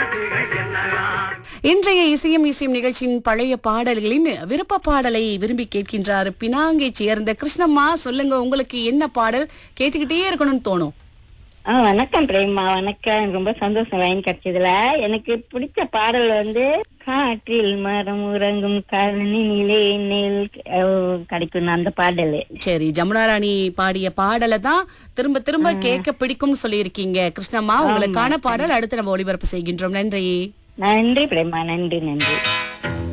இன்றைய இசையும் இசையும் நிகழ்ச்சியின் பழைய பாடல்களின் விருப்ப பாடலை விரும்பி கேட்கின்றார் பினாங்கை சேர்ந்த கிருஷ்ணம்மா சொல்லுங்க உங்களுக்கு என்ன பாடல் கேட்டுக்கிட்டே இருக்கணும்னு தோணும் ஆ வணக்கம் பிரேமா வணக்கம் எனக்கு ரொம்ப சந்தோஷம் லைன் கிடைச்சதுல எனக்கு பிடிச்ச பாடல் வந்து காற்றில் மரம் உறங்கும் கழனிலே நெல் அஹ், கிடைக்கும் அந்த பாடல் சரி ஜமுனா ராணி பாடிய பாடலை தான் திரும்ப திரும்ப கேட்க பிடிக்கும்னு சொல்லியிருக்கீங்க கிருஷ்ணம்மா உங்களுக்கான பாடல் அடுத்து நம்ம ஒளிபரப்பு செய்கின்றோம் நன்றி நன்றி பிரேமா நன்றி நன்றி